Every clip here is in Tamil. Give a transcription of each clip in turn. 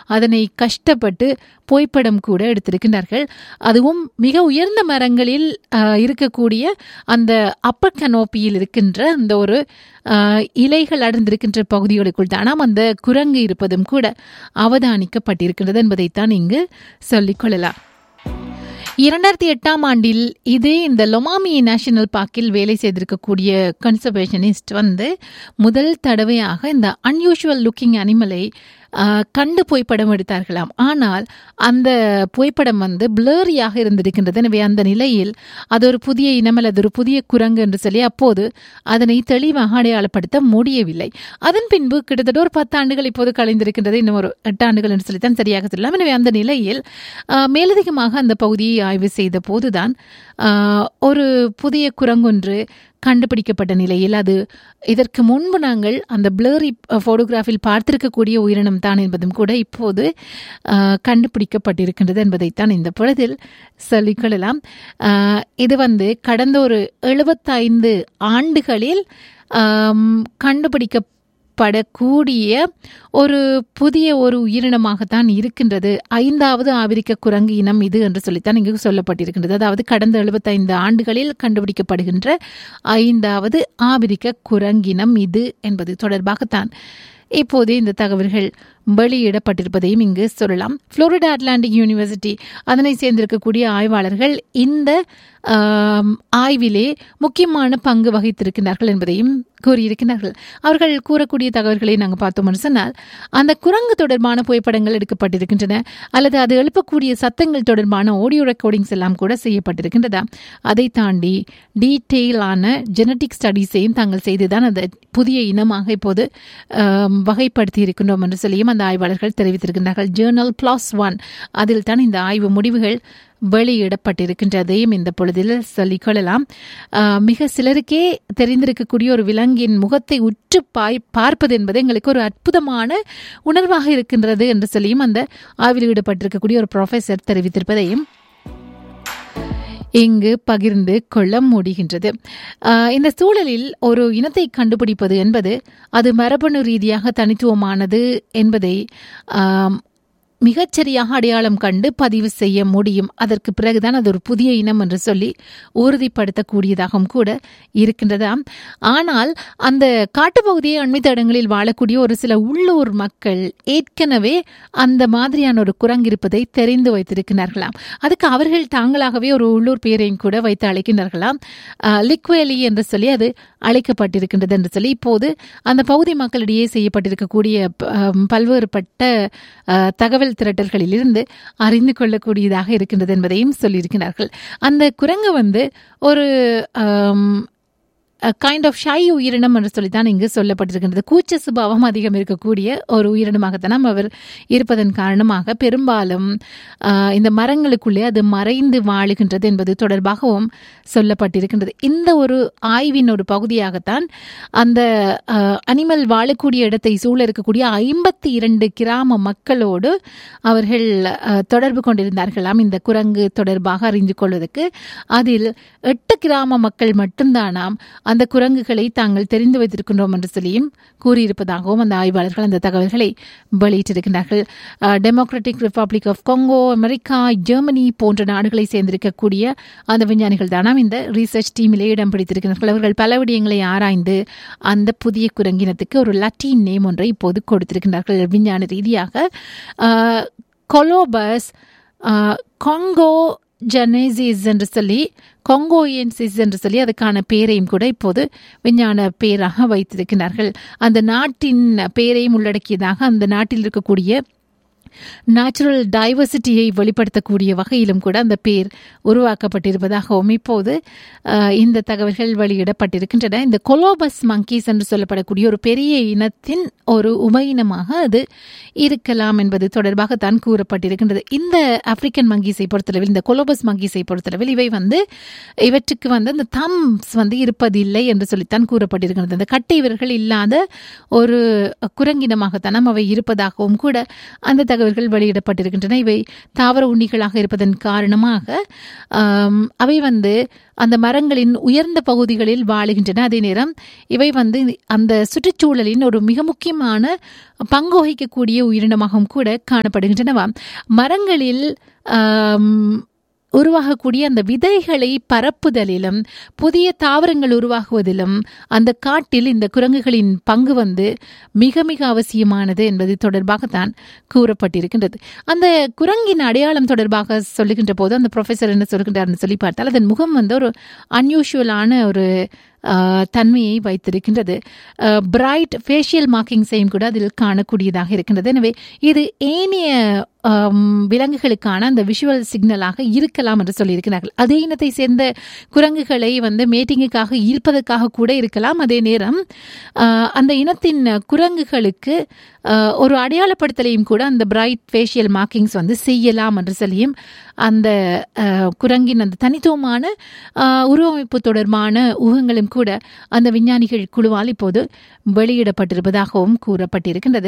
அதனை கஷ்டப்பட்டு புகைப்படம் கூட எடுத்திருக்கின்றார்கள் அதுவும் மிக உயர்ந்த மரங்களில் ஆஹ், இருக்கக்கூடிய அந்த அப்பர் கனோப்பியில் இருக்கின்ற அந்த ஒரு ஆஹ், இலைகள் அடர்ந்திருக்கின்ற பகுதிகளுக்குள் தானாம் அந்த குரங்கு இருப்பதும் கூட அவதானிக்கப்பட்டிருக்கின்றது என்பதைத்தான் இங்கு சொல்லிக்கொள்ளலாம் இரண்டாயிரத்தி எட்டாம் ஆண்டில் இதே இந்த லொமாமி நேஷனல் பார்க்கில் வேலை செய்திருக்கக்கூடிய கன்சர்வேஷனிஸ்ட் வந்து முதல் தடவையாக இந்த அன்யூஷுவல் லுக்கிங் அனிமலை கண்டு புகைப்படம் எடுத்தார்களாம் ஆனால் அந்த புகைப்படம் வந்து பிளரியாக இருந்திருக்கின்றது எனவே அந்த நிலையில் அது ஒரு புதிய இனம் அல்லது ஒரு புதிய குரங்கு என்று சொல்லி அப்போது அதனை தெளிவாக அடையாளப்படுத்த முடியவில்லை அதன் பின்பு கிட்டத்தட்ட ஒரு பத்து ஆண்டுகள் இப்போது கழிந்திருக்கின்றது இன்னும் ஒரு எட்டு ஆண்டுகள் என்று சொல்லித்தான் சரியாக சொல்லலாம் எனவே அந்த நிலையில் ஆஹ், மேலதிகமாக அந்த பகுதியை ஆய்வு செய்த போதுதான் ஆஹ், ஒரு புதிய குரங்கொன்று கண்டுபிடிக்கப்பட்ட நிலையில் அது இதற்கு முன்பு நாங்கள் அந்த பிளரி ஃபோட்டோகிராஃபில் பார்த்திருக்கக்கூடிய உயிரினம் தான் என்பதும் கூட இப்போது ஆஹ், கண்டுபிடிக்கப்பட்டிருக்கின்றது என்பதைத்தான் இந்த பொழுதில் சொல்லிக்கொள்ளலாம் ஆஹ், இது வந்து கடந்த ஒரு எழுபத்தைந்து ஆண்டுகளில் ஆம், கண்டுபிடிக்க படக்கூடிய ஒரு புதிய ஒரு உயிரினமாகத்தான் இருக்கின்றது ஐந்தாவது ஆபிரிக்க குரங்கு இனம் இது என்று சொல்லித்தான் இங்கு சொல்லப்பட்டிருக்கின்றது அதாவது கடந்த எழுபத்தைந்து ஆண்டுகளில் கண்டுபிடிக்கப்படுகின்ற ஐந்தாவது ஆபிரிக்க குரங்கினம் இது என்பது தொடர்பாகத்தான் இப்போது இந்த தகவல்கள் வெளியிடப்பட்டிருப்பதையும் இங்கு சொல்லலாம் புளோரிடா அட்லாண்டிக் யூனிவர்சிட்டி அதனை சேர்ந்திருக்கக்கூடிய ஆய்வாளர்கள் இந்த ஆம், ஆய்விலே முக்கியமான பங்கு வகித்திருக்கிறார்கள் என்பதையும் கூறியிருக்கிறார்கள் அவர்கள் கூறக்கூடிய தகவல்களை நாங்கள் பார்த்தோம்னு சொன்னால் அந்த குரங்கு தொடர்பான புகைப்படங்கள் எடுக்கப்பட்டிருக்கின்றன அல்லது அது எழுப்பக்கூடிய சத்தங்கள் தொடர்பான ஆடியோ ரெக்கார்டிங்ஸ் எல்லாம் கூட செய்யப்பட்டிருக்கின்றதா அதை தாண்டி டீட்டெயிலான ஜெனட்டிக் ஸ்டடீஸையும் தாங்கள் செய்துதான் அந்த புதிய இனமாக இப்போது ஆம், வகைப்படுத்தி இருக்கின்றோம் என்று சொல்லியும் அந்த ஆய்வாளர்கள் தெரிவித்திருக்கின்றார்கள் ஜேர்னல் பிளாஸ் ஒன் அதில் தான் இந்த ஆய்வு முடிவுகள் வெளியிடப்பட்டிருக்கின்றதையும் இந்த பொழுதில் சொல்லிக்கொள்ளலாம் ஆஹ், மிக சிலருக்கே தெரிந்திருக்கக்கூடிய ஒரு விலங்கின் முகத்தை உற்று பாய் பார்ப்பது என்பது எங்களுக்கு ஒரு அற்புதமான உணர்வாக இருக்கின்றது என்று சொல்லியும் அந்த ஆய்வில் ஈடுபட்டிருக்கக்கூடிய ஒரு ப்ரொஃபஸர் தெரிவித்திருப்பதையும் இங்கு பகிர்ந்து கொள்ள முடிகின்றது ஆஹ் இந்த சூழலில் ஒரு இனத்தை கண்டுபிடிப்பது என்பது அது மரபணு ரீதியாக தனித்துவமானது என்பதை ஆம், மிகச்சரியாக அடையாளம் கண்டு பதிவு செய்ய முடியும் அதற்கு பிறகுதான் அது ஒரு புதிய இனம் என்று சொல்லி உறுதிப்படுத்தக்கூடியதாகவும் கூட இருக்கின்றதாம் ஆனால் அந்த காட்டுப்பகுதியை அண்மைத்த இடங்களில் வாழக்கூடிய ஒரு சில உள்ளூர் மக்கள் ஏற்கனவே அந்த மாதிரியான ஒரு குரங்கு இருப்பதை தெரிந்து வைத்திருக்கிறார்களாம் அதுக்கு அவர்கள் தாங்களாகவே ஒரு உள்ளூர் பெயரையும் கூட வைத்து அழைக்கின்றார்களாம் லிக்வேலி என்று சொல்லி அது அழைக்கப்பட்டிருக்கின்றது என்று சொல்லி இப்போது அந்த பகுதி மக்களிடையே செய்யப்பட்டிருக்கக்கூடிய ப- ஆம், பல்வேறுபட்ட அஹ், தகவல் திரட்டல்களிலிருந்து அறிந்து கொள்ளக்கூடியதாக இருக்கின்றது என்பதையும் சொல்லியிருக்கிறார்கள் அந்த குரங்கு வந்து ஒரு கைண்ட் ஆஃப் ஷை உயிரினம் என்று சொல்லித்தான் இங்கு சொல்லப்பட்டிருக்கின்றது கூச்ச சுபாவம் அதிகம் இருக்கக்கூடிய ஒரு உயிரினமாகத்தான் அவர் இருப்பதன் காரணமாக பெரும்பாலும் ஆஹ், இந்த மரங்களுக்குள்ளே அது மறைந்து வாழுகின்றது என்பது தொடர்பாகவும் சொல்லப்பட்டிருக்கின்றது இந்த ஒரு ஆய்வின் ஒரு பகுதியாகத்தான் அந்த அனிமல் வாழக்கூடிய இடத்தை சூழ இருக்கக்கூடிய ஐம்பத்தி இரண்டு கிராம மக்களோடு அவர்கள் ஆஹ், தொடர்பு கொண்டிருந்தார்களாம் இந்த குரங்கு தொடர்பாக அறிந்து கொள்வதற்கு அதில் எட்டு கிராம மக்கள் மட்டும்தானாம் அந்த குரங்குகளை தாங்கள் தெரிந்து வைத்திருக்கின்றோம் என்று சொல்லியும் கூறியிருப்பதாகவும் அந்த ஆய்வாளர்கள் அந்த தகவல்களை வெளியிட்டிருக்கிறார்கள் Democratic Republic of Congo America Germany போன்ற நாடுகளை சேர்ந்திருக்கக்கூடிய அந்த விஞ்ஞானிகள் தானாம் இந்த ரிசர்ச் டீமிலே இடம் பிடித்திருக்கிறார்கள் அவர்கள் பல விடயங்களை ஆராய்ந்து அந்த புதிய குரங்கினத்துக்கு ஒரு லத்தீன் நேம் ஒன்றை இப்போது கொடுத்திருக்கிறார்கள் விஞ்ஞான ரீதியாக கொலோபஸ் கொங்கோ ஜெனேசிஸ் என்று சொல்லி கொங்கோயன்சிஸ் என்று சொல்லி அதுக்கான பேரையும் கூட இப்போது விஞ்ஞான பேராக வைத்திருக்கிறார்கள் அந்த நாட்டின் பேரையும் உள்ளடக்கியதாக அந்த நாட்டில் இருக்கக்கூடிய நேச்சுரல் டைவர்சிட்டியை வெளிப்படுத்தக்கூடிய வகையிலும் கூட அந்த பேர் உருவாக்கப்பட்டிருப்பதாகவும் இப்போது அஹ், இந்த தகவல்கள் வெளியிடப்பட்டிருக்கின்றன இந்த கொலோபஸ் மங்கீஸ் என்று சொல்லப்படக்கூடிய ஒரு பெரிய இனத்தின் ஒரு உபயினமாக அது இருக்கலாம் என்பது தொடர்பாக தான் கூறப்பட்டிருக்கின்றது இந்த ஆப்பிரிக்கன் மங்கீஸை பொறுத்தளவில் இந்த கொலோபஸ் மங்கீஸை பொறுத்தளவில் இவை வந்து இவற்றுக்கு வந்து அந்த தம்ஸ் வந்து இருப்பதில்லை என்று சொல்லித்தான் கூறப்பட்டிருக்கிறது அந்த கட்டை விரல்கள் இல்லாத ஒரு குரங்கினமாகத்தான் அவை இருப்பதாகவும் கூட அந்த தகவல் தகவல்கள் வெளியிடப்பட்டிருக்கின்றன இவை தாவர உண்ணிகளாக இருப்பதன் காரணமாக ஆம், அவை வந்து அந்த மரங்களின் உயர்ந்த பகுதிகளில் வாழுகின்றன அதே நேரம் இவை வந்து அந்த சுற்றுச்சூழலின் ஒரு மிக முக்கியமான பங்கு வகிக்கக்கூடிய உயிரினமாகவும் கூட காணப்படுகின்றனவாம் மரங்களில் ஆம், உருவாகக்கூடிய அந்த விதைகளை பரப்புதலிலும் புதிய தாவரங்கள் உருவாகுவதிலும் அந்த காட்டில் இந்த குரங்குகளின் பங்கு வந்து மிக மிக அவசியமானது என்பது தொடர்பாகத்தான் கூறப்பட்டிருக்கின்றது அந்த குரங்கின் அடையாளம் தொடர்பாக சொல்லுகின்ற போது அந்த ப்ரொஃபஸர் என்ன சொல்கின்றார்னு சொல்லி பார்த்தால் அதன் முகம் வந்து ஒரு அன்யூஷுவலான ஒரு ஆஹ், தன்மையை வைத்திருக்கின்றது பிரைட் ஃபேஷியல் மார்க்கிங்ஸையும் கூட அதில் காணக்கூடியதாக இருக்கின்றது எனவே இது ஏனைய ஆம், விலங்குகளுக்கான அந்த விஷுவல் சிக்னலாக இருக்கலாம் என்று சொல்லியிருக்கிறார்கள் அதே இனத்தை சேர்ந்த குரங்குகளை வந்து மேட்டிங்குக்காக ஈர்ப்பதற்காக கூட இருக்கலாம் அதே நேரம் ஆஹ், அந்த இனத்தின் குரங்குகளுக்கு ஆஹ், ஒரு அடையாளப்படுத்தலையும் கூட அந்த பிரைட் ஃபேஷியல் மார்க்கிங்ஸ் வந்து செய்யலாம் என்று சொல்லியும் அந்த ஆஹ், குரங்கின் அந்த தனித்துவமான ஆஹ், உருவமைப்பு தொடர்பான ஊகங்களும் கூட அந்த விஞ்ஞானிகள் குழுவால் இப்போது வெளியிடப்பட்டிருப்பதாகவும் கூறப்பட்டிருக்கின்றது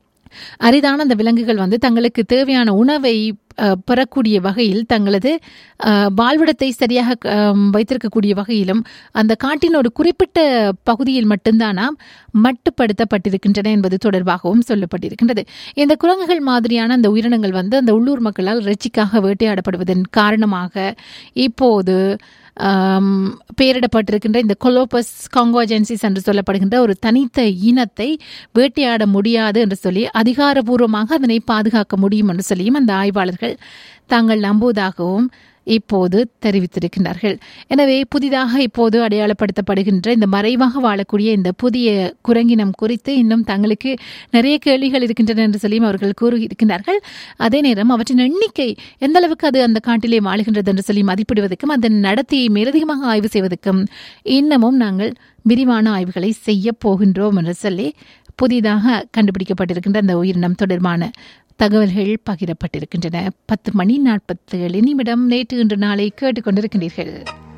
அரிதான அந்த விலங்குகள் வந்து தங்களுக்கு தேவையான உணவை அஹ், பெறக்கூடிய வகையில் தங்களது அஹ், வாழ்விடத்தை சரியாக அஹ், வைத்திருக்கக்கூடிய வகையிலும் அந்த காட்டின் ஒரு குறிப்பிட்ட பகுதியில் மட்டும்தானாம் மட்டுப்படுத்தப்பட்டிருக்கின்றன என்பது தொடர்பாகவும் சொல்லப்பட்டிருக்கின்றது இந்த குரங்குகள் மாதிரியான அந்த உயிரினங்கள் வந்து அந்த உள்ளூர் மக்களால் இறைச்சிக்காக வேட்டையாடப்படுவதன் காரணமாக இப்போது ஆம், பெயரிடப்பட்டிருக்கின்ற இந்த கொலோபஸ் காங்கோஜென்சிஸ் என்று சொல்லப்படுகின்ற ஒரு தனித்த இனத்தை வேட்டையாட முடியாது என்று சொல்லி அதிகாரபூர்வமாக அதனை பாதுகாக்க முடியும் என்று சொல்லியும் அந்த ஆய்வாளர்கள் தாங்கள் நம்புவதாகவும் இப்போது தெரிவித்திருக்கின்றார்கள் எனவே புதிதாக இப்போது அடையாளப்படுத்தப்படுகின்ற இந்த மறைவாக வாழக்கூடிய இந்த புதிய குரங்கினம் குறித்து இன்னும் தங்களுக்கு நிறைய கேள்விகள் இருக்கின்றன என்று சொல்லியும் அவர்கள் கூறியிருக்கிறார்கள் அதே நேரம் அவற்றின் எண்ணிக்கை எந்த அளவுக்கு அது அந்த காட்டிலே வாழுகின்றது என்று சொல்லி மதிப்பிடுவதற்கும் அதன் நடத்தையை மேலதிகமாக ஆய்வு செய்வதற்கும் இன்னமும் நாங்கள் விரிவான ஆய்வுகளை செய்ய போகின்றோம் என்று சொல்லி புதிதாக கண்டுபிடிக்கப்பட்டிருக்கின்ற அந்த உயிரினம் தொடர்பான தகவல்கள் பகிரப்பட்டிருக்கின்றன பத்து மணி நாற்பத்தி ஏழு நிமிடம் நேற்று இன்று நாளை கேட்டுக்கொண்டிருக்கின்றீர்கள்